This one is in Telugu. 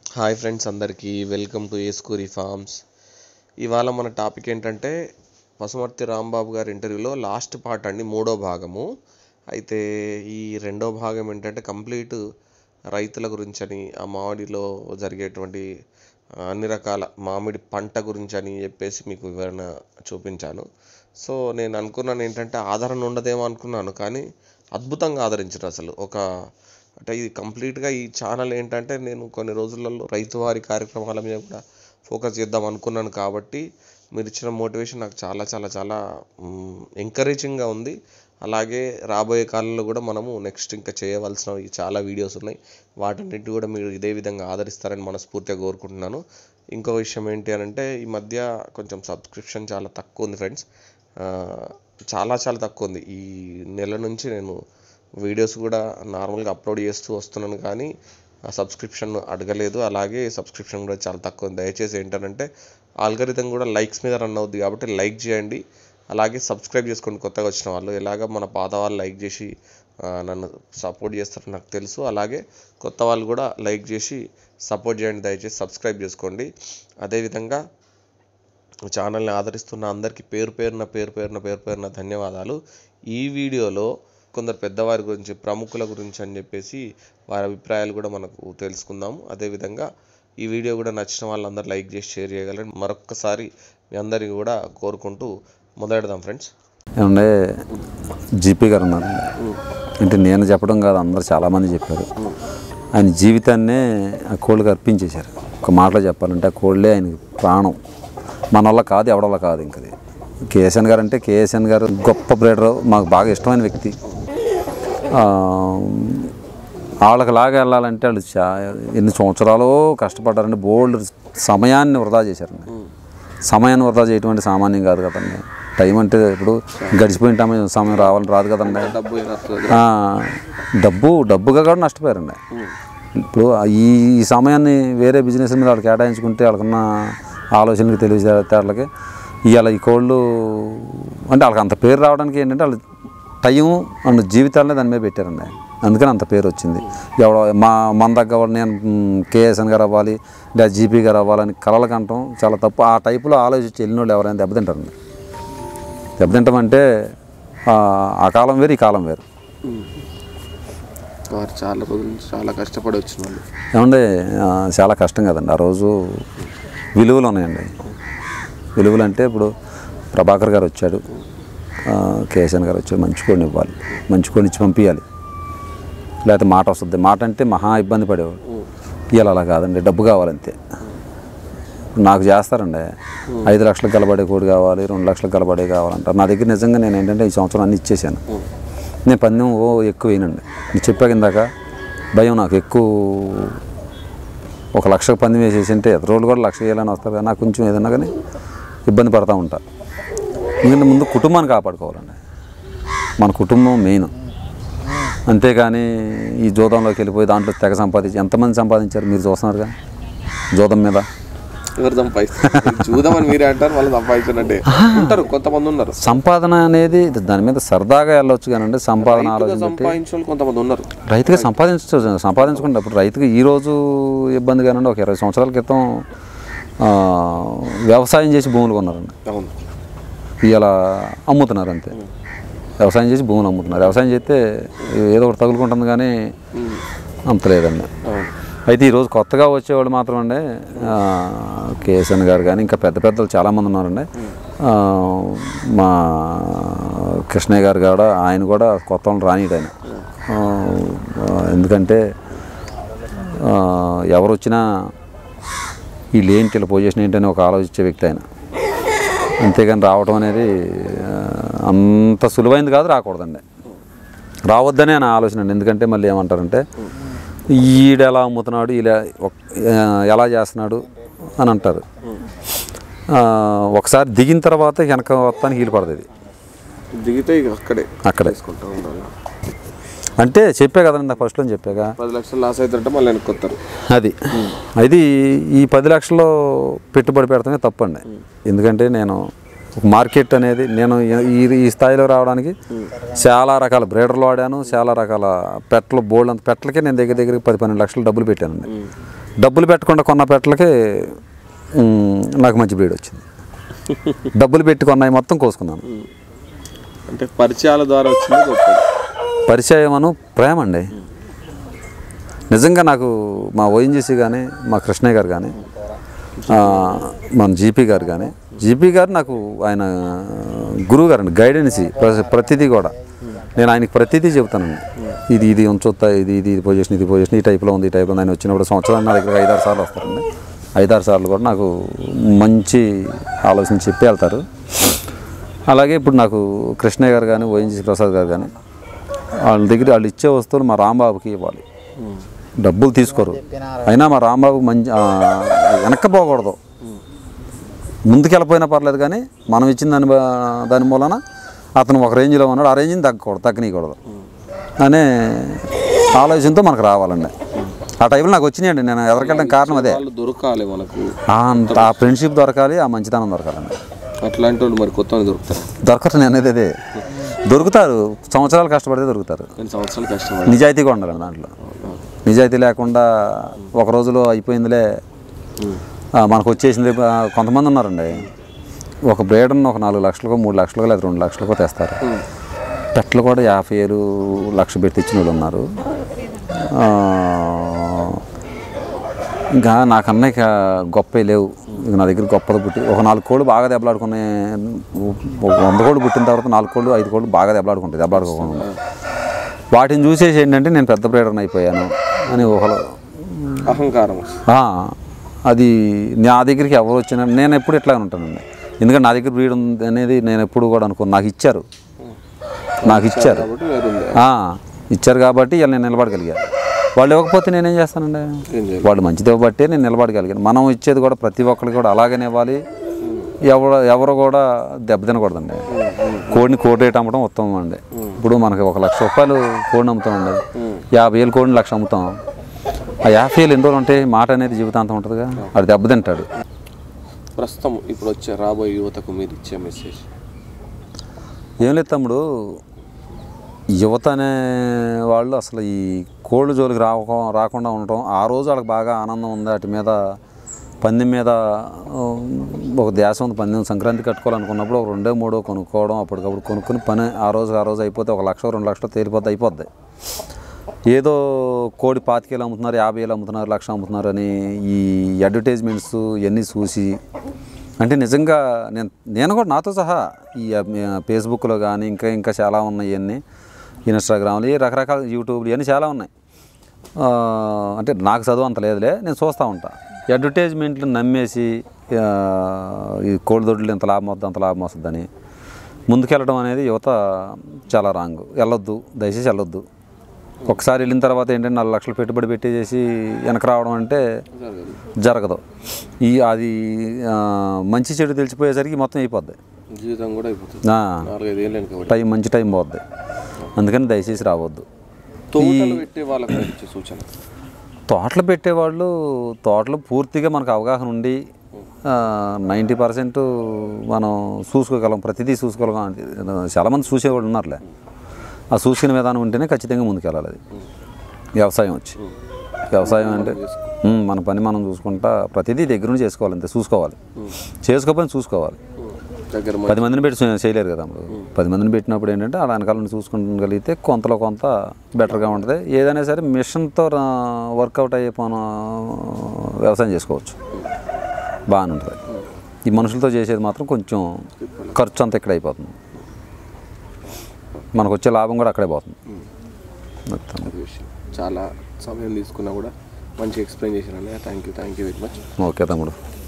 హాయ్ ఫ్రెండ్స్ అందరికీ వెల్కమ్ టు ఏస్కూరి ఫార్మ్స్ ఇవాళ మన టాపిక్ ఏంటంటే పసుమర్తి రాంబాబు గారి ఇంటర్వ్యూలో లాస్ట్ పార్ట్ అండి మూడో భాగము అయితే ఈ రెండో భాగం ఏంటంటే కంప్లీట్ రైతుల గురించి అని ఆ మామిడిలో జరిగేటువంటి ఆ, అన్ని రకాల మామిడి పంట గురించి అని చెప్పేసి మీకు వివరణ చూపించాను సో నేను అనుకున్నాను ఏంటంటే ఆదరణ ఉండదేమో అనుకున్నాను కానీ అద్భుతంగా ఆదరించారు అసలు ఒక అంటే ఇది కంప్లీట్గా ఈ ఛానల్ ఏంటంటే నేను కొన్ని రోజులలో రైతువారి కార్యక్రమాల మీద కూడా ఫోకస్ చేద్దాం అనుకున్నాను కాబట్టి మీరు ఇచ్చిన మోటివేషన్ నాకు చాలా చాలా చాలా ఎంకరేజింగ్గా ఉంది అలాగే రాబోయే కాలంలో కూడా మనము నెక్స్ట్ ఇంకా చేయవలసినవి చాలా వీడియోస్ ఉన్నాయి వాటన్నిటి కూడా మీరు ఇదే విధంగా ఆదరిస్తారని మనస్ఫూర్తిగా కోరుకుంటున్నాను ఇంకో విషయం ఏంటి అని అంటే ఈ మధ్య కొంచెం సబ్స్క్రిప్షన్ చాలా తక్కువ ఉంది ఫ్రెండ్స్ చాలా చాలా తక్కువ ఉంది ఈ నెల నుంచి నేను వీడియోస్ కూడా నార్మల్గా అప్లోడ్ చేస్తూ వస్తున్నాను కానీ ఆ సబ్స్క్రిప్షన్ అడగలేదు అలాగే సబ్స్క్రిప్షన్ కూడా చాలా తక్కువ ఉంది దయచేసి ఏంటంటే ఆల్గరిథం కూడా లైక్స్ మీద రన్ అవుద్ది కాబట్టి లైక్ చేయండి అలాగే సబ్స్క్రైబ్ చేసుకోండి కొత్తగా వచ్చిన వాళ్ళు ఎలాగ మన పాత వాళ్ళు లైక్ చేసి ఆ, నన్ను సపోర్ట్ చేస్తారని నాకు తెలుసు అలాగే కొత్త వాళ్ళు కూడా లైక్ చేసి సపోర్ట్ చేయండి దయచేసి సబ్స్క్రైబ్ చేసుకోండి అదేవిధంగా ఛానల్ని ఆదరిస్తున్న అందరికీ పేరు పేరున పేరు పేరున పేరు పేరున ధన్యవాదాలు ఈ వీడియోలో కొందరు పెద్దవారి గురించి ప్రముఖుల గురించి అని చెప్పేసి వారి అభిప్రాయాలు కూడా మనకు తెలుసుకుందాము అదేవిధంగా ఈ వీడియో కూడా నచ్చిన వాళ్ళందరూ లైక్ చేసి షేర్ చేయగలరని మరొక్కసారి మీ అందరికీ కూడా కోరుకుంటూ మొదలెడదాం ఫ్రెండ్స్ ఏమంటే జీపీ గారు ఉన్నారు అంటే నేను చెప్పడం కాదు అందరు చాలామంది చెప్పారు ఆయన జీవితాన్నే ఆ కోళ్ళకి అర్పించేశారు ఒక మాటలో చెప్పాలంటే ఆ కోళ్ళే ఆయనకి ప్రాణం మన వల్ల కాదు ఎవడ వల్ల కాదు ఇంకది కేఎస్ఎన్ గారు అంటే కేఎస్ఎన్ గారు గొప్ప బ్రేడర్ మాకు బాగా ఇష్టమైన వ్యక్తి ఆ, వాళ్ళకి లాగా వెళ్ళాలంటే వాళ్ళు చా ఎన్ని సంవత్సరాలు కష్టపడ్డారంటే బోల్డ్ సమయాన్ని వృధా చేశారండి సమయాన్ని వృధా చేయటం అంటే సామాన్యం కాదు కదండి టైం అంటే ఇప్పుడు గడిచిపోయిన టైం సమయం రావాలని రాదు కదండి డబ్బు ఆ, డబ్బు డబ్బుగా కూడా నష్టపోయారండి ఇప్పుడు ఈ ఈ సమయాన్ని వేరే బిజినెస్ మీద వాళ్ళు కేటాయించుకుంటే వాళ్ళకున్న ఆలోచనలకు తెలివితేటలకి ఇవాళ ఈ కోళ్ళు అంటే వాళ్ళకి అంత పేరు రావడానికి ఏంటంటే వాళ్ళు టైం అండ్ జీవితాలనే దాని మీద పెట్టారండి అందుకని అంత పేరు వచ్చింది ఎవడో మా మన దగ్గర వాడు నేను కేఎస్ఎన్ గారు అవ్వాలి లేదా జీపీ గారు అవ్వాలని కలలకు అంటాం చాలా తప్పు ఆ టైపులో ఆలోచించి వెళ్ళిన వాళ్ళు ఎవరైనా దెబ్బతింటారండి దెబ్బతింటామంటే ఆ, ఆ కాలం వేరు ఈ కాలం వేరు వారు చాలా రోజుల నుంచి చాలా కష్టపడి వచ్చిన వాళ్ళు ఏమంటే ఆ, చాలా కష్టం కదండి ఆ రోజు విలువలు ఉన్నాయండి విలువలు అంటే ఇప్పుడు ప్రభాకర్ గారు వచ్చాడు ఆ, కేశన్ గారు వచ్చాడు మంచి కోడిని ఇవ్వాలి మంచి కోడిని ఇచ్చి పంపించాలి లేకపోతే మాట వస్తుంది మాట అంటే మహా ఇబ్బంది పడేవాడు ఇవాళ అలా కాదండి డబ్బు కావాలంతే నాకు చేస్తారండి ఐదు లక్షలకు కలబడే కోడి కావాలి రెండు లక్షలకు కలబడే కావాలంటారు నా దగ్గర నిజంగా నేను ఏంటంటే ఈ సంవత్సరం అన్ని ఇచ్చేసాను నేను పందెం ఓ ఎక్కువ వేయనండి నేను చెప్పాక ఇందాక భయం నాకు ఎక్కువ ఒక లక్షకు పందెం వేసేసి అంటే రోజులు కూడా లక్ష వేయాలని వస్తారు కదా నాకు కొంచెం ఏదన్నా కానీ ఇబ్బంది పడతా ఉంటా ఎందుకంటే ముందు కుటుంబాన్ని కాపాడుకోవాలండి మన కుటుంబం మెయిన్ అంతేగాని ఈ జోదంలోకి వెళ్ళిపోయి దాంట్లో తెగ సంపాదించి ఎంతమంది సంపాదించారు మీరు చూస్తున్నారుగా జోదం మీద ఎవరు సంపాదిస్తారు చూద్దామని మీరే అంటారు వాళ్ళు సంపాదించినట్టే ఉంటారు కొంతమంది ఉన్నారు సంపాదన అనేది దాని మీద సరదాగా వెళ్ళొచ్చు కానీ సంపాదన ఆలోచన పెట్టి సంపాదించిన వాళ్ళు కొంతమంది ఉన్నారు రైతుగా సంపాదించ సంపాదించుకుంటే ఇప్పుడు రైతుకి ఈ రోజు ఇబ్బంది కానండి ఒక ఇరవై సంవత్సరాల క్రితం ఆ, వ్యవసాయం చేసి భూములు కొన్నారండి అవును ఇవాళ అమ్ముతున్నారు అంతే వ్యవసాయం చేసి భూములు అమ్ముతున్నారు వ్యవసాయం చేస్తే ఏదో ఒకటి తగులుకుంటుంది కానీ అంత లేదండి అవును అయితే ఈరోజు కొత్తగా వచ్చేవాళ్ళు మాత్రం అండి ఆ, కేఎస్ఎన్ గారు కానీ ఇంకా పెద్ద పెద్దలు చాలామంది ఉన్నారండి ఆ, మా కృష్ణయ్య గారు కూడా ఆయన కూడా కొత్త వాళ్ళని రానియడు ఆయన ఆ, ఎందుకంటే ఆ, ఎవరు వచ్చినా వీళ్ళు ఏంటి వీళ్ళ పొజిషన్ ఏంటని ఒక ఆలోచించే వ్యక్తి ఆయన అంతేగాని రావటం అనేది ఆ, అంత సులువైంది కాదు రాకూడదండి రావద్దనే నా ఆలోచన అండి ఎందుకంటే మళ్ళీ ఏమంటారంటే ఈడు ఎలా అమ్ముతున్నాడు ఇలా ఒక్- ఆ, ఎలా చేస్తున్నాడు అని అంటారు ఆ, ఒకసారి దిగిన తర్వాత వెనక మొత్తానికి హీలు పడుతుంది దిగితే ఇక అక్కడే అక్కడే తీసుకుంటా ఉండాలి అంటే చెప్పే కదండి నాకు ఫస్ట్లో చెప్పాక పది లక్షలు లాస్ అవుతుంటే మళ్ళీ వెనక్కొస్తారు అది అది ఈ పది లక్షల్లో పెట్టుబడి పెడతామే తప్పండి ఎందుకంటే నేను ఒక మార్కెట్ అనేది నేను ఈ ఈ స్థాయిలో రావడానికి చాలా రకాల బ్రేడర్లు వాడాను చాలా రకాల పెట్టలు బోల్డ్ అంత పెట్టలకే నేను దగ్గర దగ్గర పది పన్నెండు లక్షలు డబ్బులు పెట్టానండి డబ్బులు పెట్టకుండా కొన్న పెట్టలకి మ్, నాకు మంచి బ్రీడ్ వచ్చింది డబ్బులు పెట్టి కొన్నాయి మొత్తం కోసుకున్నాను అంటే పరిచయాల ద్వారా వచ్చింది గొప్ప పరిచయం అను ప్రేమ అండి నిజంగా నాకు మా ఓఎన్జీసీ కానీ మా కృష్ణయ్య గారు కానీ ఆ, మన జీపీ గారు కానీ జీపీ గారు నాకు ఆయన గురువు గారు అండి గైడెన్స్ ప్రతిదీ కూడా నేను ఆయనకి ప్రతిదీ చెబుతానండి ఇది ఇది ఉంచొత్తా ఇది ఇది ఇది పొజిషన్ ఇది పొజిషన్ ఈ టైప్లో ఉంది ఈ టైప్లో ఉంది ఆయన వచ్చినప్పుడు సంవత్సరానికి నా దగ్గర ఐదారు సార్లు వస్తారండి ఐదారు సార్లు కూడా నాకు మంచి ఆలోచన చెప్పి వెళ్తారు అలాగే ఇప్పుడు నాకు కృష్ణయ్య గారు కానీ ఓఎన్జీ ప్రసాద్ గారు కానీ వాళ్ళ దగ్గర వాళ్ళు ఇచ్చే వస్తువులు మా రాంబాబుకి ఇవ్వాలి డబ్బులు తీసుకోరు అయినా మా రాంబాబు మంచి ఆ, వెనక్కపోకూడదు ముందుకు వెళ్ళిపోయినా పర్లేదు కానీ మనం ఇచ్చిన దాని బా- దాని మూలన అతను ఒక రేంజ్లో ఉన్నాడు ఆ రేంజ్ని తగ్గకూడదు తగ్గనీయకూడదు అనే ఆలోచనతో మనకు రావాలండి ఆ టైంలో నాకు వచ్చినాయండి నేను ఎదరికెళ్ళడం కారణం అదే వాళ్ళు దొరకాలి మనకు ఆ అంత ఆ ఫ్రెండ్షిప్ దొరకాలి ఆ మంచితనం దొరకాలండి అట్లాంటి వాళ్ళు మరి కొత్త వాళ్ళు దొరుకుతారు దొరకరు నేను అనేది అదే దొరుకుతారు సంవత్సరాలు కష్టపడితే దొరుకుతారు కొన్ని సంవత్సరాలు కష్టపడి నిజాయితీగా ఉండాలండి దాంట్లో నిజాయితీ లేకుండా ఒక రోజులో అయిపోయిందిలే ఆ, మనకు వచ్చేసింది ఆ, కొంతమంది ఉన్నారండి ఒక బ్రేడర్ని ఒక నాలుగు లక్షలకో మూడు లక్షలకో లేదా రెండు లక్షలకో తెస్తారు పెట్టలు కూడా యాభై వేలు లక్ష పెట్టి ఇచ్చిన వాళ్ళు ఉన్నారు ఆ, ఇంకా నాకన్నా ఇక గొప్పవి లేవు ఇక నా దగ్గర గొప్పది పుట్టి ఒక నాలుగు కోళ్ళు బాగా దెబ్బలాడుకునే ఒక వంద కోళ్ళు పుట్టిన తర్వాత నాలుగు కోళ్ళు ఐదు కోళ్ళు బాగా దెబ్బలాడుకుంటాయి దెబ్బలాడుకోకుండా వాటిని చూసేసి ఏంటంటే నేను పెద్ద బ్రేడర్ని అయిపోయాను అని ఒకళ్ళు అహంకారం ఆ, అది నా దగ్గరికి ఎవరు వచ్చినా నేను ఎప్పుడు ఇట్లాగే ఉంటానండి ఎందుకంటే నా దగ్గర బ్రీడ్ ఉంది అనేది నేను ఎప్పుడు కూడా అనుకోను నాకు ఇచ్చారు నాకు ఇచ్చారు కాబట్టి వేరుంది ఆ, ఇచ్చారు కాబట్టి ఇలా నేను నిలబడగలిగాను వాళ్ళు ఇవ్వకపోతే నేనేం చేస్తానండి ఏం చేయాలి వాళ్ళు మంచిది ఇవ్వబట్టే నేను నిలబడగలిగాను మనం ఇచ్చేది కూడా ప్రతి ఒక్కరికి కూడా అలాగనే ఇవ్వాలి ఎవరు ఎవరు కూడా దెబ్బతినకూడదండి కోడిని కోడి రేట్ అమ్మడం ఉత్తమం అండి ఇప్పుడు మనకి ఒక లక్ష రూపాయలు కోడిని అమ్ముతామండి యాభై వేలు కోడిని లక్ష అమ్ముతాం ఆ యాభై వేలు ఎన్ని రోజులు ఉంటాయి మాట అనేది జీవితాంతం ఉంటుందిగా అది దెబ్బతింటాడు ప్రస్తుతం ఇప్పుడు వచ్చే రాబోయే యువతకు మీరు ఇచ్చే మెసేజ్ ఏం లేదు తమ్ముడు యువత అనే వాళ్ళు అసలు ఈ కోళ్ళు జోలికి రాక రాకుండా ఉండటం ఆ రోజు వాళ్ళకి బాగా ఆనందం ఉంది వాటి మీద పందెం మీద ఆ, ఒక ధ్యాస ఉంది పందెం సంక్రాంతి కట్టుకోవాలనుకున్నప్పుడు ఒక రెండో మూడో కొనుక్కోవడం అప్పటికప్పుడు కొనుక్కుని పని ఆ రోజు ఆ రోజు అయిపోతే ఒక లక్ష రెండు లక్షలు తేలిపోతే అయిపోద్ది ఏదో కోడి పాతికేలు అమ్ముతున్నారు యాభై వేలు అమ్ముతున్నారు లక్ష అమ్ముతున్నారు అని ఈ అడ్వర్టైజ్మెంట్స్ ఇవన్నీ చూసి అంటే నిజంగా నేను నేను కూడా నాతో సహా ఈ ఆ, ఫేస్బుక్లో కానీ ఇంకా ఇంకా చాలా ఉన్నాయి ఇవన్నీ ఇన్స్టాగ్రామ్లు ఈ రకరకాల యూట్యూబ్లు ఇవన్నీ చాలా ఉన్నాయి ఆ, అంటే నాకు చదువు అంత లేదులే నేను చూస్తూ ఉంటా ఈ అడ్వర్టైజ్మెంట్లు నమ్మేసి ఆ, ఈ కోడి దొడ్లు ఇంత లాభం వస్తుంది అంత లాభం వస్తుందని ముందుకెళ్ళడం అనేది యువత చాలా రాంగ్ వెళ్ళొద్దు దయచేసి వెళ్ళొద్దు ఒకసారి వెళ్ళిన తర్వాత ఏంటంటే నాలుగు లక్షలు పెట్టుబడి పెట్టేసి వెనక రావడం అంటే జరగదు ఈ అది ఆ, మంచి చెడు తెలిసిపోయేసరికి మొత్తం అయిపోద్ది జీవితం కూడా అయిపోతుంది ఆ, నాలుగైదు ఏళ్ళు వెనక టైం మంచి టైం పోద్ది అందుకని దయచేసి రావద్దు తోటలు పెట్టే వాళ్ళకి మీరు ఇచ్చే సూచన తోటలు పెట్టేవాళ్ళు తోటలు పూర్తిగా మనకు అవగాహన ఉండి నైంటీ పర్సెంట్ మనం చూసుకోగలం ప్రతిదీ చూసుకోగలం అంటే, చాలామంది చూసేవాళ్ళు ఉన్నారులే ఆ చూసుకునే విధానం ఉంటేనే ఖచ్చితంగా ముందుకెళ్ళాలి అది వ్యవసాయం వచ్చి వ్యవసాయం అంటే ఉమ్, మన పని మనం చూసుకుంటా ప్రతిదీ దగ్గర నుంచి చేసుకోవాలి అంతే చూసుకోవాలి చేసుకోకపోయినా చూసుకోవాలి దగ్గర మ- పది మందిని పెట్టి చే- చేయలేరు కదా ఇప్పుడు పది మందిని పెట్టినప్పుడు ఏంటంటే అలా వెనకాల నుంచి చూసుకోగలిగితే కొంతలో కొంత బెటర్గా ఉంటుంది ఏదైనా సరే మిషన్తో వర్కౌట్ అయ్యే పని వ్యవసాయం చేసుకోవచ్చు బాగానే ఉంటుంది ఈ మనుషులతో చేసేది మాత్రం కొంచెం ఖర్చు అంతా ఇక్కడ అయిపోతుంది మనకు వచ్చే లాభం కూడా అక్కడే పోతుంది మొత్తం. అది విషయం చాలా సమయం తీసుకున్నా కూడా మంచి ఎక్స్ప్లెయిన్ చేశారండి thank you thank you very much okay తమ్ముడు